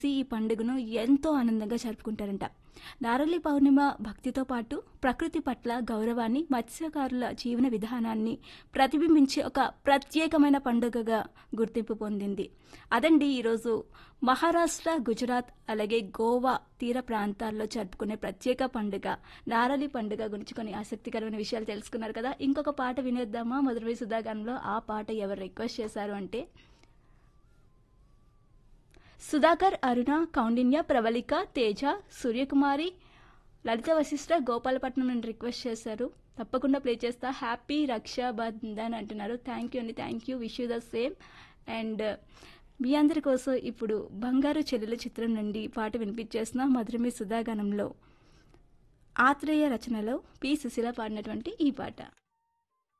ఈ పండుగను ఎంతో ఆనందంగా జరుపుకుంటారంట నారళి పౌర్ణిమ భక్తితో పాటు ప్రకృతి పట్ల గౌరవాన్ని మత్స్యకారుల జీవన విధానాన్ని ప్రతిబింబించే ఒక ప్రత్యేకమైన పండుగగా గుర్తింపు పొందింది అదండి ఈరోజు మహారాష్ట్ర గుజరాత్ అలాగే గోవా తీర ప్రాంతాల్లో జరుపుకునే ప్రత్యేక పండుగ నారళి పండుగ గురించి కొన్ని ఆసక్తికరమైన విషయాలు తెలుసుకున్నారు కదా ఇంకొక పాట వినేద్దామా మధురవి సుధాగానంలో ఆ పాట ఎవరు రిక్వెస్ట్ చేశారు అంటే సుధాకర్ అరుణ కౌండిన్య ప్రవళిక తేజ సూర్యకుమారి లలిత వశిష్ఠ గోపాలపట్నం నుండి రిక్వెస్ట్ చేశారు తప్పకుండా ప్లే చేస్తా హ్యాపీ రక్షాబంధన్ అంటున్నారు థ్యాంక్ యూ అండి thank you wish you the same and మీ అందరి కోసం ఇప్పుడు బంగారు చెల్లెల చిత్రం నుండి పాట వినిపించేసిన మధురమి సుధాగానంలో ఆత్రేయ రచనలో పి సుశీల పాడినటువంటి ఈ పాట